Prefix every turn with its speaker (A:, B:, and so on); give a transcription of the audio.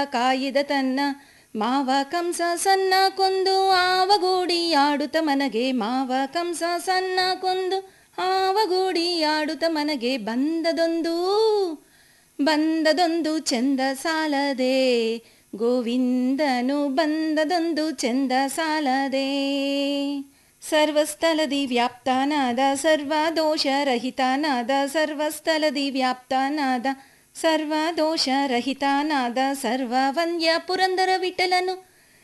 A: ಕಾಯಿದ ತನ್ನ ಮಾವ ಕಂಸ ಸನ್ನ ಕೊಂದು ಆವಗೂಡಿಯಾಡುತ್ತ ಮನಗೆ ಮಾವ ಕಂಸ ಸನ್ನ ಕೊಂದು ಆವಗೂಡಿಯಾಡುತ್ತ ಮನಗೆ ಬಂದದೊಂದು ಬಂದದೊಂದು ಚಂದ ಸಾಲದೆ ಗೋವಿಂದನು ಬಂದದೊಂದು ಚಂದ ಸಾಲದೆ ಸರ್ವಸ್ಥಲದಿ ವ್ಯಾಪ್ತನಾದ ಸರ್ವದೋಷರಹಿತನಾದ ಸರ್ವಸ್ಥಲದಿ ವ್ಯಾಪ್ತನಾದ ಸರ್ವದೋಷರಹಿತನಾದ ಸರ್ವವಂದ್ಯ ಪುರಂದರ ವಿಠಲನು